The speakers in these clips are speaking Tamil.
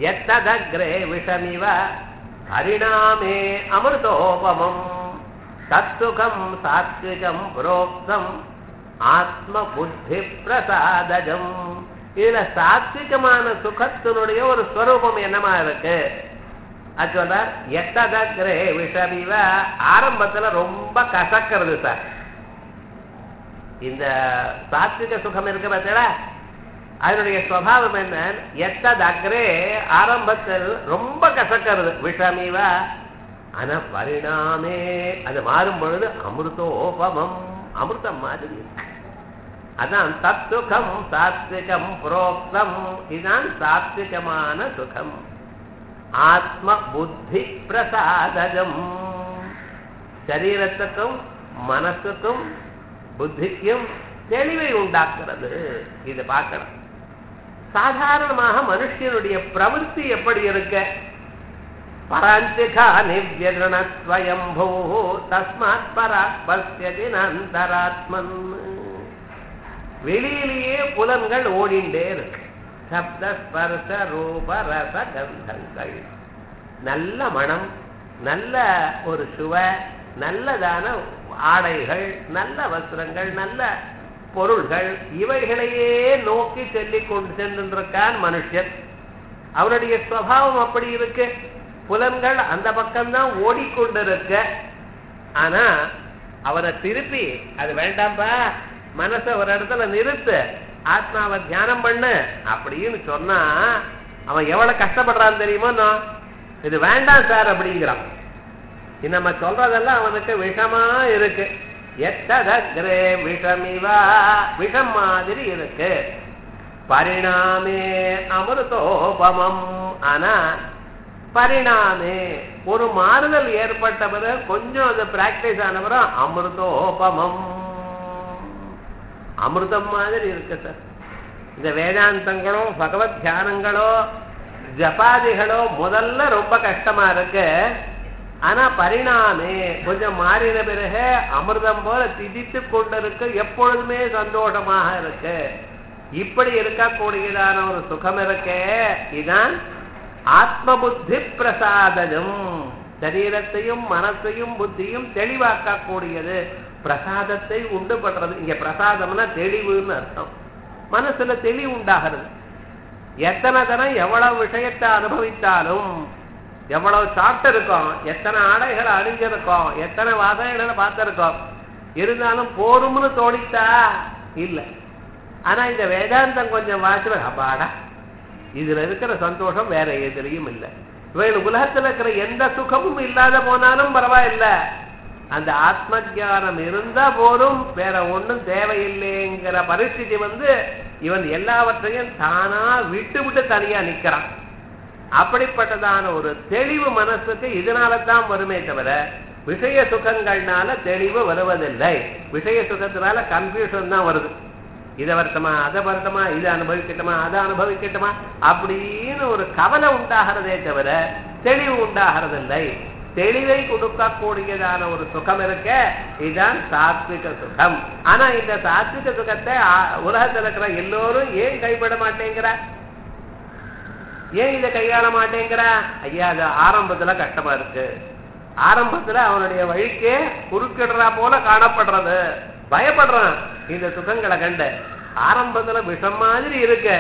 எத்ததக்ரே விஷமிவ ஹரிணாமே அமிர்தோபமம் தத்துகம் சாத்விகம் புரோக்தம் ஆத்ம புத்தி பிரசாதஜம் இதுல சாத்விகமான சுகத்தினுடைய ஒரு ஸ்வரூபம் என்னமா இருக்கு அது சொல்றார் எத்ததக்ரே விஷமிவ ஆரம்பத்துல ரொம்ப கசக்கிறது சார் இந்த சாத்விக சுகம் இருக்கு பார்த்தீங்களா அதனுடைய சுவாவம் என்ன எத்தது அக்ரே ஆரம்பத்தில் ரொம்ப கசக்கிறது விஷமிவ ஆனா பரிணாமே அது மாறும் பொழுது அமிர்தோபமம் அமிர்தம் மாதிரி இருக்கு. அதான் தத்துகம் சாத்விகம் புரோக்தம் இதுதான் சாத்விகமான சுகம் ஆத்ம புத்தி பிரசாதஜம் சரீரத்துக்கும் மனசுக்கும் புத்திக்கும் தெளிவை உண்டாக்குறது இது பார்க்கணும் சாதாரணமாக மனுஷனுடைய பிரவൃத்தி எப்படி இருக்க பராஞ்சிகா நிவ்யகணஸ்வயம்பூ தஸ்மாத் பராக் பசியதி நந்தராத்மன் வெளியிலேயே புலன்கள் ஓடிண்டே இருக்கு சப்த ஸ்பர்ச ரூப ரச கந்தங்கள் நல்ல மனம் நல்ல ஒரு சுவ நல்லதான ஆடைகள் நல்ல வஸ்திரங்கள் நல்ல பொருள்கள் இவைகளையே நோக்கி செல்லிக் கொண்டு சென்றிருக்கான் மனுஷன் அவனுடைய சுவாவம் அப்படி இருக்கு புலன்கள் அந்த பக்கம்தான் ஓடிக்கொண்டிருக்க ஆனா அவனை திருப்பி அது வேண்டாம்பா மனச ஒரு இடத்துல நிறுத்து ஆத்மாவை தியானம் பண்ணு அப்படின்னு சொன்னா அவன் எவ்வளவு கஷ்டப்படுறான்னு தெரியுமோ இது வேண்டாம் சார் அப்படிங்கிறான் இது நம்ம சொல்றதெல்லாம் அவனுக்கு விஷமா இருக்கு எத்ததக்ரே விஷமிவா விஷம் மாதிரி இருக்கு பரிணாமே அமிர்தோபமம் ஆனா பரிணாமே ஒரு மாறுதல் ஏற்பட்ட பிறகு கொஞ்சம் அது பிராக்டிஸ் ஆன பிறகு அமிர்தோபமம் அமிர்தம் மாதிரி இருக்கு சார் இந்த வேதாந்தங்களோ பகவத் தியானங்களோ ஜபாதிகளோ முதல்ல ரொம்ப கஷ்டமா இருக்கு ஆனா பரிணாமே கொஞ்சம் மாறின பிறகு அமிர்தம் போல திதித்து கொண்டிருக்கு எப்பொழுதுமே சந்தோஷமாக இருக்கு இப்படி இருக்கக்கூடியதான ஒரு சுகம் இருக்கே இதான் ஆத்ம புத்தி பிரசாதனம் சரீரத்தையும் மனசையும் புத்தியும் தெளிவாக்கக்கூடியது பிரசாதத்தை உண்டு பண்றது இங்க பிரசாதம்னா தெளிவுன்னு அர்த்தம் மனசுல தெளிவு உண்டாகிறது எத்தனை தரம் எவ்வளவு விஷயத்தை அனுபவித்தாலும் எவ்வளவு சாப்பிட்டு இருக்கோம் எத்தனை ஆடைகளை அணிஞ்சிருக்கோம் எத்தனை வாசனைகளை பார்த்திருக்கோம் இருந்தாலும் போரும்னு தோணித்தா இல்லை ஆனா இந்த வேதாந்தம் கொஞ்சம் வாசிவ அப்பாடா இதுல இருக்கிற சந்தோஷம் வேற எதுலையும் இல்லை இவைகள் உலகத்துல இருக்கிற எந்த சுகமும் இல்லாத போனாலும் பரவாயில்ல அந்த ஆத்ம ஜானம் இருந்தா போதும் வேற ஒண்ணும் தேவையில்லைங்கிற பரிஸ்திதி வந்து இவன் எல்லாவற்றையும் தானா விட்டு விட்டு தனியா நிக்கிறான் அப்படிப்பட்டதான ஒரு தெளிவு மனசுக்கு இதனால தான் வருமே தவிர விஷய சுகங்கள்னால தெளிவு வருவதில்லை விஷய சுகத்தினால கன்ஃபியூஷன் தான் வருது இதை வருத்தமா அதை வருத்தமா இதை அனுபவிக்கட்டுமா அதை அனுபவிக்கட்டுமா அப்படின்னு ஒரு கவலை உண்டாகிறதே தவிர தெளிவு உண்டாகிறதில்லை தெளிவை கொடுக்கக்கூடியதான ஒரு சுகம் இருக்க இதுதான் சாத்விக சுகம் ஆனா இந்த சாத்விக சுகத்தை ஆ- உலகத்துல இருக்கிற எல்லோரும் ஏன் கைவிட மாட்டேங்கிறா ஏன் இதை கையாள மாட்டேங்கிறா ஐயா அது ஆரம்பத்துல கஷ்டமா இருக்கு ஆரம்பத்துல அவனுடைய வழிக்கே குறுக்கிடுறா போல காணப்படுறது பயப்படுறான் இந்த சுகங்களை கண்டு ஆரம்பத்துல விஷம் மாதிரி இருக்கு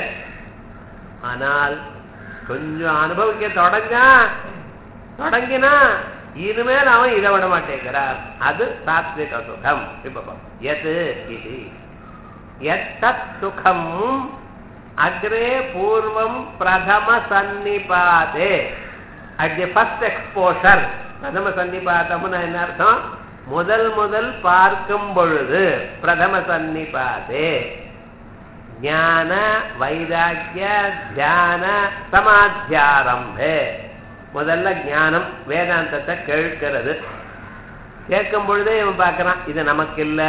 ஆனால் கொஞ்சம் அனுபவிக்க தொடங்கா தொடங்கினா இனிமேல் அவன் இதை விட மாட்டேங்கிறார் அது சாத்விக சுகம் இப்ப பா- எது இது எத்தத் சுகம் அக்ரே பூர்வம் பிரதம சன்னிபாதே அட் தி ஃபர்ஸ்ட் எக்ஸ்போஷர் பிரதம சன்னிபாதம்னு என்ன அர்த்தம் முதல் முதல் பார்க்கும் பொழுது பிரதம சன்னிபாதே ஞான வைராக்கிய தியான சமாத்தியாரம்பே முதல்ல ஞானம் வேதாந்தத்தை கேட்கிறது கேட்கும் பொழுதே இவன் பார்க்கறான் இது நமக்கு இல்ல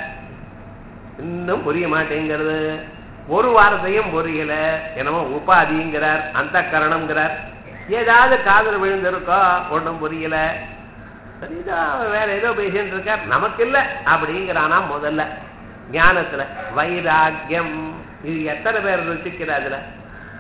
இன்னும் புரிய மாட்டேங்கிறது ஒரு வார்த்தையும் புரியல என்னமோ உபாதிங்கிறார் அந்த கரணம்ங்கிறார் ஏதாவது காதல் விழுந்திருக்கோ ஒன்றும் புரியல சரிதான் வேற ஏதோ பேசிட்டு இருக்கார் நமக்கு இல்ல அப்படிங்கிறானா முதல்ல ஞானத்துல வைராக்கியம் இது எத்தனை பேர் ருசிக்கிற அதுல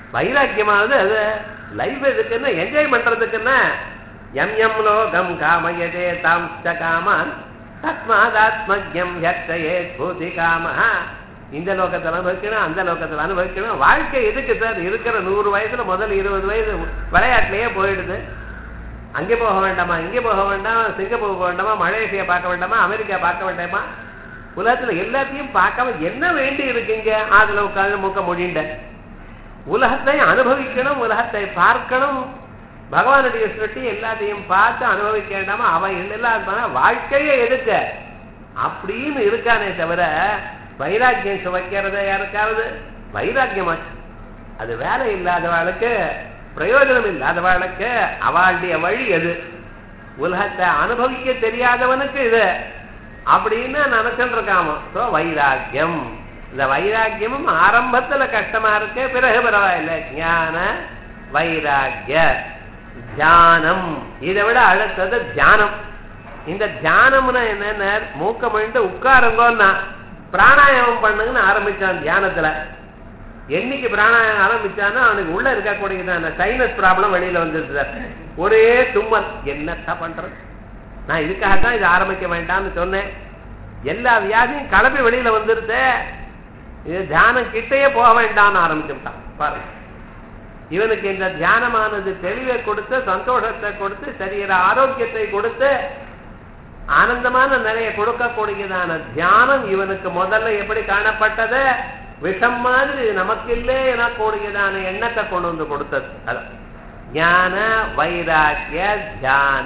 வைராக்கியமானது அது லைஃப் எதுக்குன்னா என்ஜாய் பண்றதுக்குன்னா எம் எம் லோகம் காமயதே தாம் ச காமான் தஸ்மாதாத்மஜம் யக்ஷயே பூதி காமஹ இந்த லோகத்தில் அனுபவிக்கணும் அந்த லோகத்தில் அனுபவிக்கணும் வாழ்க்கை எதுக்கு சார் இருக்கிற நூறு வயசுல முதல் இருபது வயசு விளையாட்டுலயே போயிடுது அங்கே போக வேண்டாமா இங்கே போக வேண்டாம் சிங்கப்பூர் போக வேண்டாமா மலேசியா பார்க்க வேண்டாமா அமெரிக்கா பார்க்க வேண்டாமா உலகத்துல எல்லாத்தையும் பார்க்காம என்ன வேண்டி இருக்குங்க அதுல உட்கார்ந்து மூக்க முடிண்ட உலகத்தை அனுபவிக்கணும் உலகத்தை பார்க்கணும் பகவானுடைய சிருஷ்டி எல்லாத்தையும் பார்த்து அனுபவிக்க வேண்டாமா அவன் எல்லாம் வாழ்க்கையே எதுக்க அப்படின்னு இருக்கானே தவிர வைராக்கியம் சுவைக்கிறத யாருக்காவது வைராக்கியமாச்சு அது வேலை இல்லாதவாளுக்கு பிரயோஜனம் இல்லாதவாளுக்கு அவளுடைய வழி எது உலகத்தை அனுபவிக்க தெரியாதவனுக்கு இது அப்படின்னு நினைச்சுட்டு இருக்காம ஸோ வைராக்கியம் இந்த வைராக்கியமும் ஆரம்பத்துல கஷ்டமா இருக்கு பிறகு பரவாயில்ல ஞான வைராக்கிய தியானம் இதை விட அடுத்தது தியானம் இந்த தியானம்னா என்னென்ன மூக்க மணிட்டு உட்காருங்கோன்னா பிராணாயாமம் பண்ணுங்கன்னு ஆரம்பிச்சான் தியானத்துல என்னைக்கு பிராணாயாமம் ஆரம்பிச்சானோ அவனுக்கு உள்ள இருக்கக்கூடிய அந்த சைனஸ் ப்ராப்ளம் வெளியில வந்துருச்சு சார் ஒரே தும்மல் என்னத்த பண்றது நான் இதுக்காகத்தான் இதை ஆரம்பிக்க வேண்டாம்னு சொன்னேன் எல்லா வியாதியும் கிளம்பி வெளியில வந்துருது இது தியானம் கிட்டையே போக வேண்டாம்னு ஆரம்பிச்சுட்டான் பாருங்க இவனுக்கு இந்த தியானமானது தெளிவை கொடுத்து சந்தோஷத்தை கொடுத்து சரீர ஆரோக்கியத்தை கொடுத்து ஆனந்தமான நிலையை கொடுக்கக்கூடியதான தியானம் இவனுக்கு முதல்ல எப்படி காணப்பட்டது விஷம் மாதிரி நமக்கு இல்லே எனக்கூடியதான எண்ணத்தை கொண்டு வந்து கொடுத்தது அதான் ஞான வைராக்கிய தியான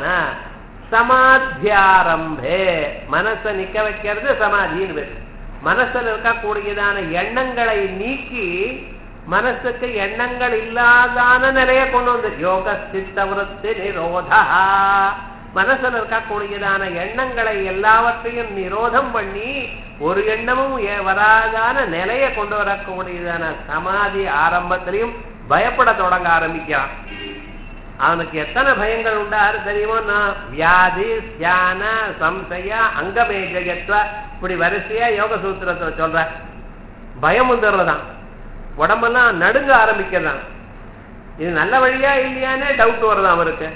சமாத்தியாரம்பே மனசை நிக்க வைக்கிறது சமாதின்னு பேரு மனசுல இருக்கக்கூடியதான எண்ணங்களை நீக்கி மனசுக்கு எண்ணங்கள் இல்லாதான நிலையை கொண்டு வந்து யோக சித்த விருத்தி நிரோதா மனசுல இருக்கக்கூடியதான எண்ணங்களை எல்லாவற்றையும் நிரோதம் பண்ணி ஒரு எண்ணமும் வராதான நிலையை கொண்டு வரக்கூடியதான சமாதி ஆரம்பத்திலையும் பயப்பட தொடங்க ஆரம்பிக்கிறான் அவனுக்கு எத்தனை பயங்கள் உண்டாரு தெரியுமோ நான் வியாதி தியான சம்சய அங்கமேஜயத்வ இப்படி வரிசையா யோக சூத்திரத்தை சொல்ற பயம் வந்துடுறதான் உடம்பெல்லாம் நடுங்க ஆரம்பிக்கிறதான் இது நல்ல வழியா இல்லையானே டவுட் வருதான் அவருக்கு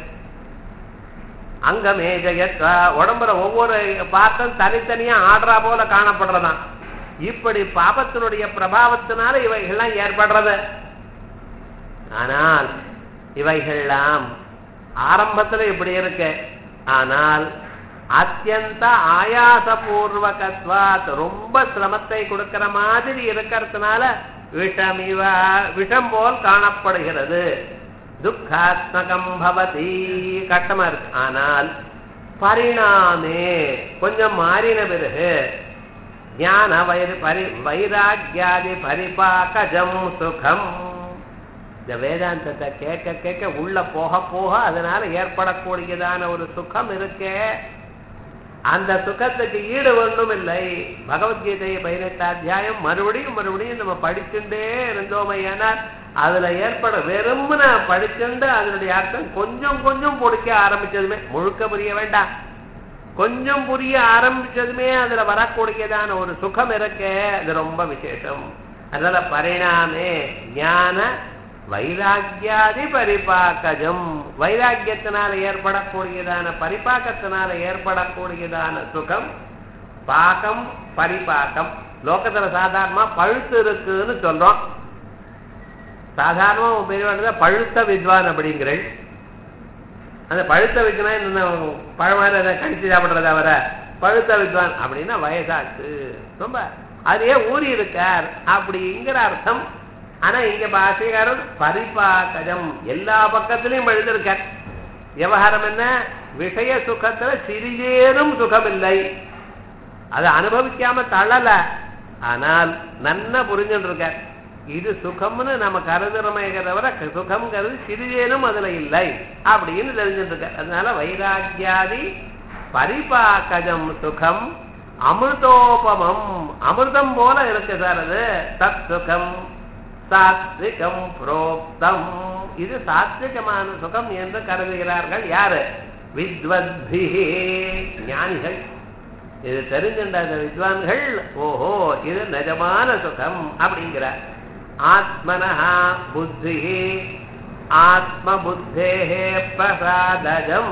அங்கமேஜயத்வ உடம்புல ஒவ்வொரு பாட்டம் தனித்தனியா ஆடுறா போல காணப்படுறதான் இப்படி பாபத்தினுடைய பிரபாவத்தினால இவைகள்லாம் ஏற்படுறது ஆனால் இவைகள்லாம் ஆரம்பத்துல இப்படி இருக்கு ஆனால் அத்தியந்த ஆயாசபூர்வகத்வாத் ரொம்ப சிரமத்தை கொடுக்கிற மாதிரி இருக்கிறதுனால விஷம் இவ விஷம் போல் காணப்படுகிறது துக்காத்மகம் பவதி கட்டமா இருக்கு ஆனால் பரிணாமே கொஞ்சம் மாறின பிறகு ஞான வைர பரி வைராக்கியாதி பரிபாக்கஜம் சுகம் இந்த வேதாந்தத்தை கேட்க கேட்க உள்ள போக போக அதனால ஏற்படக்கூடியதான ஒரு சுகம் இருக்கே அந்த சுகத்துக்கு ஈடு ஒன்றும் இல்லை பகவத்கீதையை பதினெட்டு அத்தியாயம் மறுபடியும் மறுபடியும் நம்ம படிச்சுட்டே இருந்தோமையானால் அதுல ஏற்பட வெறும்ன படிச்சுண்டு அதனுடைய அர்த்தம் கொஞ்சம் கொஞ்சம் பிடிக்க ஆரம்பிச்சதுமே முழுக்க புரிய வேண்டாம் கொஞ்சம் புரிய ஆரம்பிச்சதுமே அதுல வரக்கூடியதான ஒரு சுகம் இருக்கே அது ரொம்ப விசேஷம் அதனால பரிணாமே ஞான வைராக்கியாதி பரிபாக்கஜம் வைராக்கியத்தினால ஏற்படக்கூடியதான பரிபாக்கத்தினால ஏற்படக்கூடியதான சுகம் பாக்கம் பரிபாக்கம் லோகத்துல சாதாரணமா பழுத்து இருக்குன்னு சொல்றோம் சாதாரணமா பெரியவாடு பழுத்த வித்வான் அப்படிங்கிறேன் அந்த பழுத்த வித்வான் என்ன பழமாரி அதை கடிச்சு சாப்பிடுறத அவர பழுத்த வித்வான் அப்படின்னா வயசாச்சு ரொம்ப அதே ஊறி இருக்கார் அப்படிங்கிற அர்த்தம் ஆனா இங்க பாஷைக்காரர் பரிபாக்கஜம் எல்லா பக்கத்திலையும் எழுதிருக்கார் விவகாரம் என்ன விஷய சுகத்துல சிறிதேனும் சுகம் இல்லை அதை அனுபவிக்காம தள்ளல ஆனால் நன்னா புரிஞ்சுட்டு இருக்க இது சுகம்னு நம்ம கருதுறமே தவிர சுகம்ங்கிறது சிறிதேனும் அதுல இல்லை அப்படின்னு தெரிஞ்சுட்டு இருக்க அதனால வைராக்கியாதி பரிபாக்கஜம் சுகம் அமிர்தோபமம் அமிர்தம் போல இருக்கு சார் அது தத் சுகம் சாத்விகம் புரோக்தம் இது சாத்விகமான சுகம் என்று கருதுகிறார்கள் யாரு வித்வத்பிஹி ஞானிகள் இது தெரிஞ்சின்ற வித்வான்கள் ஓஹோ இது நிஜமான சுகம் அப்படிங்கிறார் ஆத்மனः புத்தி ஆத்ம புத்தேஹே பிரசாதஜம்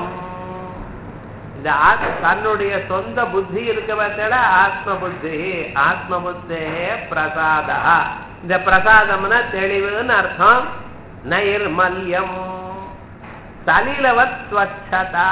இந்த ஆத்- தன்னுடைய சொந்த புத்தி இருக்க பார்த்தா ஆத்ம புத்தி ஆத்ம புத்தே பிரசாதா இந்த பிரசாதம்னா தெளிவுன்னு அர்த்தம் நைர்மல்யம் சலிலவத் ஸ்வச்சதா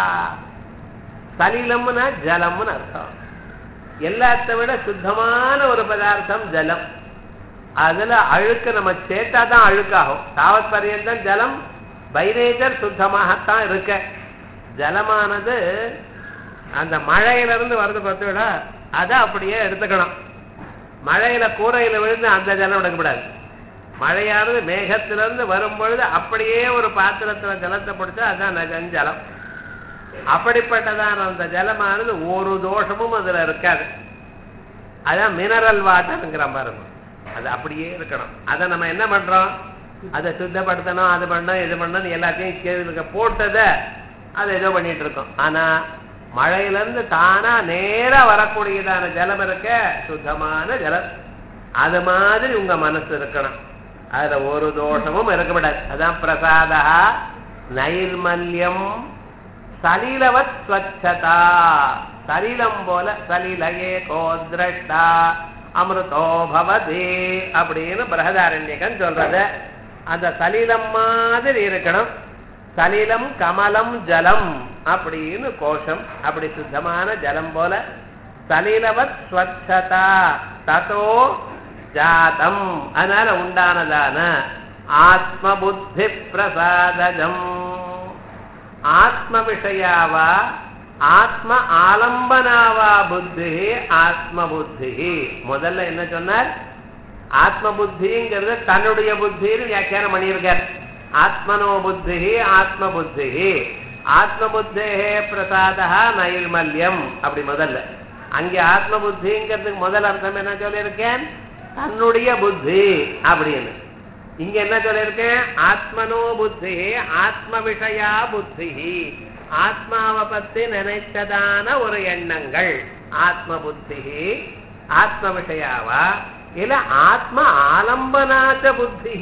சலிலம்னா ஜலம்னு அர்த்தம் எல்லாத்த விட சுத்தமான ஒரு பதார்த்தம் ஜலம் அதுல அழுக்கு நம்ம சேர்த்தா தான் அழுக்காகும் தாவத் பரியந்தம் ஜலம் பைரேஜர் சுத்தமாகத்தான் இருக்க ஜலமானது அந்த மழையில இருந்து வருது பார்த்தோட அதை அப்படியே எடுத்துக்கணும் மழையில கூரையில விழுந்து அந்த ஜலம் எடுக்கக்கூடாது மழையானது மேகத்திலிருந்து வரும் பொழுது அப்படியே ஒரு பாத்திரத்துல ஜலத்தை பிடிச்சா அதான் நஜஞ்சலம் அப்படிப்பட்டதான அந்த ஜலமானது ஒரு தோஷமும் அதுல இருக்காது அதான் மினரல் வாட்டர்ங்கிற பாருங்க அது அப்படியே இருக்கணும் அதை நம்ம என்ன பண்றோம் அதை சுத்தப்படுத்தணும் அது பண்ணணும் இது பண்ணணும் எல்லாத்தையும் கேள்வி போட்டதை அதை ஏதோ பண்ணிட்டு இருக்கோம் ஆனா மழையில இருந்து தானா நேரா வரக்கூடியதான ஜலம் இருக்க சுத்தமான ஜலம் அது மாதிரி உங்க மனசு இருக்கணும் அதுல ஒரு தோஷமும் இருக்கக்கூடாது அதான் பிரசாதா நைர்மல்யம் சலிலவத் ஸ்வச்சதா சலிலம் போல சலிலயே கோத்ரஷ்டா அமிர்தோ பவதி அப்படின்னு பிரகதாரண்யகன் சொல்றது அந்த சலிலம் மாதிரி இருக்கணும் சலிலம் கமலம் ஜலம் அப்படின்னு கோஷம் அப்படி சுத்தமான ஜலம் போல சலிலவத் ஸ்வச்சதா ததோ ஜாதம் அதனால உண்டானதான ஆத்ம புத்தி பிரசாதஜம் ஆத்ம விஷயாவா ஆத்ம ஆலம்பனாவா புத்தி ஆத்ம புத்தி முதல்ல என்ன சொன்னார் ஆத்ம புத்திங்கிறது தன்னுடைய புத்தின்னு வியாக்கியானம் பண்ணியிருக்கார் ஆத்மனோ புத்தி ஆத்ம புத்தி ஆத்ம புத்தே பிரசாதா நைர்மல்யம் அப்படி முதல்ல அங்கே ஆத்ம புத்திங்கிறதுக்கு முதல் அர்த்தம் என்ன சொல்லியிருக்கேன் தன்னுடைய புத்தி அப்படின்னு இங்க என்ன சொல்லியிருக்கேன் ஆத்மனோ புத்தி ஆத்ம விஷயா புத்தி ஆத்மாவை பத்தி நினைத்ததான ஒரு எண்ணங்கள் ஆத்ம புத்தி ஆத்ம விஷயாவா இல்ல ஆத்ம ஆலம்பனாச்ச புத்தி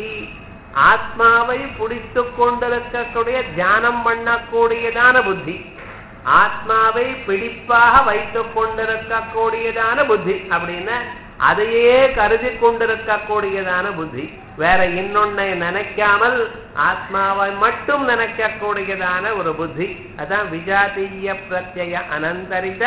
ஆத்மாவை பிடித்து கொண்டிருக்கக்கூடிய தியானம் பண்ணக்கூடியதான புத்தி ஆத்மாவை பிடிப்பாக வைத்துக் கொண்டிருக்கக்கூடியதான புத்தி அப்படின்னு அதையே கருதி கொண்டிருக்கக்கூடியதான புத்தி வேற இன்னொன்னை நினைக்காமல் ஆத்மாவை மட்டும் நினைக்கக்கூடியதான ஒரு புத்தி அதான் விஜாதீய பிரத்யய அனந்தரித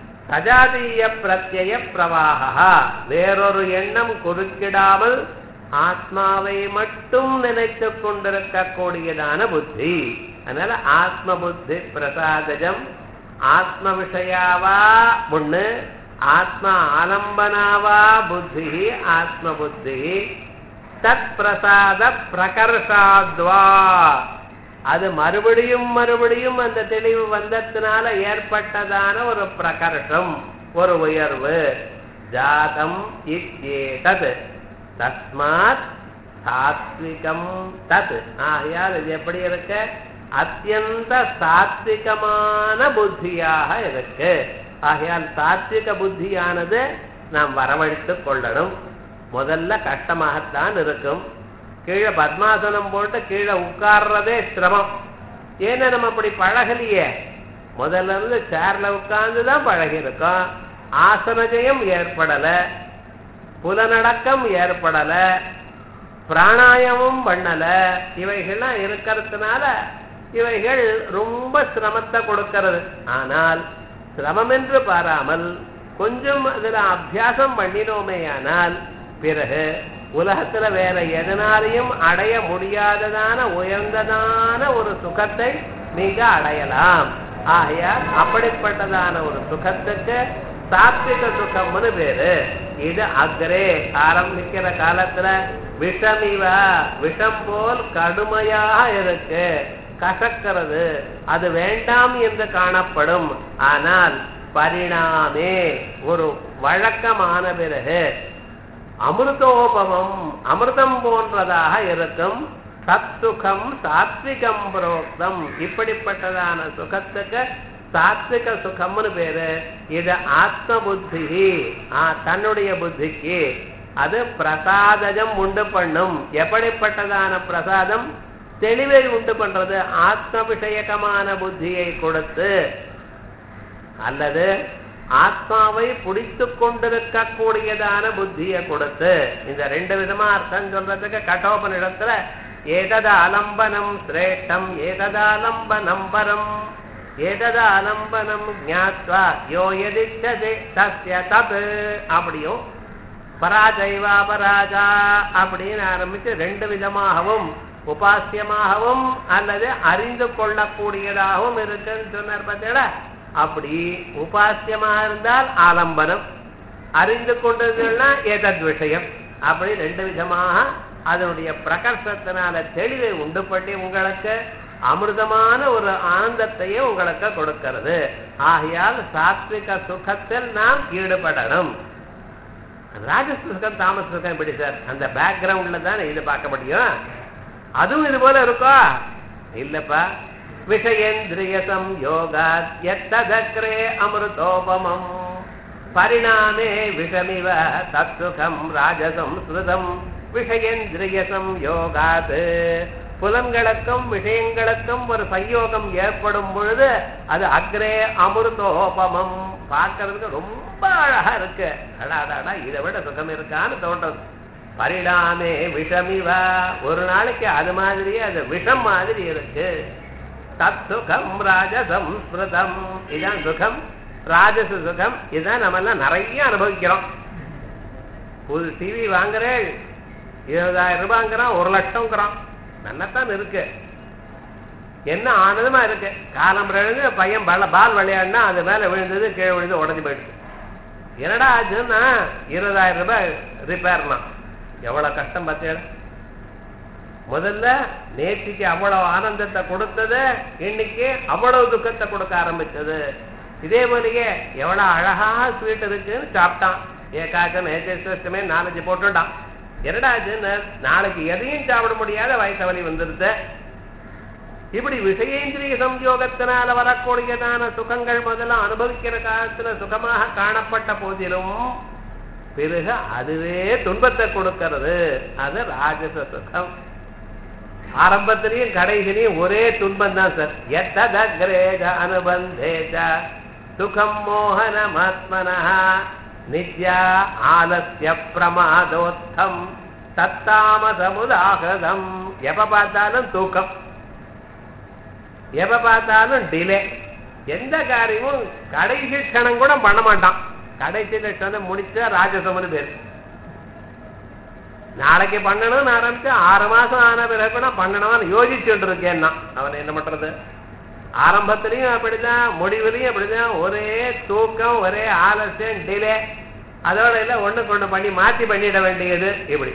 சஜாதீய பிரத்யய பிரவாகா வேறொரு எண்ணம் குறுக்கிடாமல் ஆத்மாவை மட்டும் நினைத்துக் கொண்டிருக்கக்கூடியதான புத்தி அதனால ஆத்ம புத்தி பிரசாதஜம் ஆத்ம விஷயாவா ஒண்ணு ஆத்ம ஆலம்பனாவா புத்தி ஆத்ம புத்தி தத் பிரசாத பிரகர்ஷாத்வா அது மறுபடியும் மறுபடியும் அந்த தெளிவு வந்ததுனால ஏற்பட்டதான ஒரு பிரகர்ஷம் ஒரு உயர்வு ஜாதம் இத்யேதத் தஸ்மாத் சாத்விகம் தத் ஆகையால் இது எப்படி இருக்கு அத்தியந்த சாத்விகமான புத்தியாக இருக்கு ஆகையால் சாத்விக புத்தியானது நாம் வரவழைத்துக் கொள்ளணும் முதல்ல கஷ்டமாகத்தான் இருக்கும் கீழே பத்மாசனம் போட்டு கீழே உட்கார்றதே சிரமம் ஏன்னா நம்ம அப்படி பழகலையே முதல்ல இருந்து சேர்ல உட்கார்ந்து தான் பழகி இருக்கோம் ஆசனஜயம் ஏற்படல புலநடக்கம் ஏற்படல பிராணாயமும் பண்ணல இவைகள்லாம் இருக்கிறதுனால இவைகள் ரொம்ப சிரமத்தை கொடுக்கிறது ஆனால் சிரமம் என்று பாராமல் கொஞ்சம் அதுல அபியாசம் பண்ணினோமேயானால் பிறகு உலகத்துல வேற எதனாலையும் அடைய முடியாததான உயர்ந்ததான ஒரு சுகத்தை நீங்க அடையலாம் ஆகையால் அப்படிப்பட்டதான ஒரு சுகத்துக்கு சாத்விக சுகம்னு பேரு இது அக்ரே ஆரம்பிக்கிற காலத்துல விஷமிவ விஷம் போல் கடுமையாக இருக்கு கசக்கிறது அது வேண்டாம் என்று காணப்படும் ஆனால் பரிணாமே ஒரு வழக்கமான பிறகு அமிர்தோபமம் அமிர்தம் போன்றதாக இருக்கும் சத் சுகம் சாத்விகம் புரோக்தம் இப்படிப்பட்டதான சுகத்துக்கு சாத்விக சுகம்னு பேரு இது ஆத்ம புத்தி தன்னுடைய புத்திக்கு அது பிரசாதஜம் உண்டு பண்ணும் எப்படிப்பட்டதான பிரசாதம் தெளிவை உண்டு பண்றது ஆத்ம விஷயகமான புத்தியை கொடுத்து அல்லது ஆத்மாவை பிடித்து கொண்டிருக்கக்கூடியதான புத்தியை கொடுத்து இந்த ரெண்டு விதமா அர்த்தம் சொல்றதுக்கு கட்டோபனிடத்துல ஏததாலம்பனம் சிரேஷ்டம் ஏததாலம்பனம் பரம் ஏததாலம்பனம் ஞாத்வா யோ எதிச்சதே தஸ்ய தத் அப்படியும் பராஜைவா பராஜா அப்படின்னு ஆரம்பிச்சு ரெண்டு விதமாகவும் உபாசியமாகவும் அல்லது அறிந்து கொள்ளக்கூடியதாகவும் இருக்குன்னு சொன்னார் பார்த்தீங்களா அப்படி உபாசியமா இருந்தால் ஆலம்பனம் அறிந்து கொண்டதுன்னா ஏதத் விஷயம் அப்படி ரெண்டு விதமாக அதனுடைய பிரகர்ஷத்தினால தெளிவை உண்டு பண்ணி உங்களுக்கு அமிர்தமான ஒரு ஆனந்தத்தையே உங்களுக்கு கொடுக்கிறது ஆகையால் சாத்விக சுகத்தில் நாம் ஈடுபடணும் ராஜஸ் சுகம் தாமஸ் சுகம் எப்படி சார் அந்த பேக்ரவுண்ட்ல தான் இது பார்க்க முடியும் அதுவும் இது போல இருக்கோ இல்லப்பா விஷயேந்திரிய சம்யோகாத் எத்ததக்ரே அமிர்தோபமம் பரிணாமே விஷமிவ தத்துகம் ராஜசம் ஸ்ருதம் விஷயேந்திரிய சம்யோகாத் புலன்களுக்கும் விஷயங்களுக்கும் ஒரு சயோகம் ஏற்படும் பொழுது அது அக்ரே அமிர்தோபமம் பார்க்கறதுக்கு ரொம்ப அழகா இருக்கு அடாடாடா இதை விட சுகம் இருக்கான்னு தோன்றது பரிணாமே விஷமிவா ஒரு நாளைக்கு அது மாதிரியே அது விஷம் மாதிரி இருக்கு தத் சுகம் ராஜசம் ஸ்மிருதம் இதான் சுகம் ராஜச சுகம் இதான் நம்ம எல்லாம் நிறைய அனுபவிக்கிறோம் புது டிவி வாங்குறேன் இருபதாயிரம் ரூபாங்கிறான் ஒரு லட்சம்ங்கிறான் நன்னத்தான் இருக்கு என்ன ஆனந்தமா இருக்கு காலம் எழுந்து பையன் பல பால் விளையாடினா அது மேல விழுந்தது கீழே விழுந்து உடஞ்சி போயிடுச்சு என்னடா ஆச்சுன்னா இருபதாயிரம் ரூபாய் ரிப்பேர்னா எவ்வளவு கஷ்டம் பார்த்தீங்க முதல்ல நேற்றுக்கு அவ்வளவு ஆனந்தத்தை கொடுத்தது இன்னைக்கு அவ்வளவு துக்கத்தை கொடுக்க ஆரம்பிச்சது இதே போலயே எவ்வளவு அழகா ஸ்வீட் இருக்குன்னு சாப்பிட்டான் ஏகாச்சம் ஏகேஸ்வமே நாலஞ்சு போட்டுட்டான் என்னடாச்சுன்னு நாளைக்கு எதையும் சாப்பிட முடியாத வயசு வலி வந்துருது இப்படி விஷயேந்திரிய சம்யோகத்தினால வரக்கூடியதான சுகங்கள் முதல்ல அனுபவிக்கிற காலத்துல சுகமாக காணப்பட்ட போதிலும் பிறகு அதுவே துன்பத்தை கொடுக்கிறது அது ராஜச சுகம் ஆரம்பத்திலையும் கடைசிலையும் ஒரே துன்பம் தான் சார் எத்ததக்ரேஜ அனுபந்தேஜ சுகம் மோகனமாத்மனா நித்யா ஆலசிய பிரமாதோத்தம் தத்தாமசமுதாகிருதம் எப்ப பார்த்தாலும் தூக்கம் எப்ப பார்த்தாலும் டிலே எந்த காரியமும் கடைசி க்ஷணம் கூட பண்ண மாட்டான் கடைசி க்ஷணம் முடிச்சா ராஜசம்னு பேர் நாளைக்கு பண்ணணும்னு ஆரம்பிச்சு ஆறு மாசம் ஆன பிறகு கூட பண்ணணும்னு யோசிச்சுட்டு இருக்கேன்னா அவன் என்ன பண்றது ஆரம்பத்திலையும் அப்படிதான் முடிவுலையும் அப்படிதான் ஒரே தூக்கம் ஒரே ஆலசியம் டிலே அதோட இல்ல ஒண்ணு கொண்டு பண்ணி மாத்தி பண்ணிட வேண்டியது இப்படி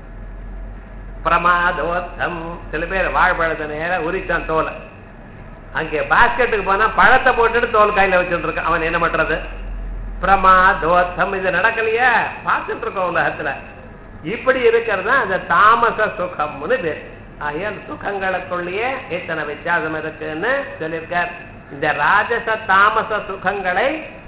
பிரமாதோத்தம் சில பேர் வாழைப்பழத்தை நேரம் உரிச்சான் தோலை அங்கே பாஸ்கெட்டுக்கு போனா பழத்தை போட்டுட்டு தோல் கையில வச்சுட்டு இருக்கான் அவன் என்ன பண்றது பிரமாதோத்தம் இது நடக்கலையா பார்த்துட்டு இருக்கோம் உலகத்துல இப்படி இருக்கிறது அந்த தாமச சுகம்னு பேர் ஆகையால் சுகங்களுக்குள்ளேயே இத்தனை வித்தியாசம் இருக்குன்னு சொல்லியிருக்கார் இந்த ராஜச தாமச சுகங்களை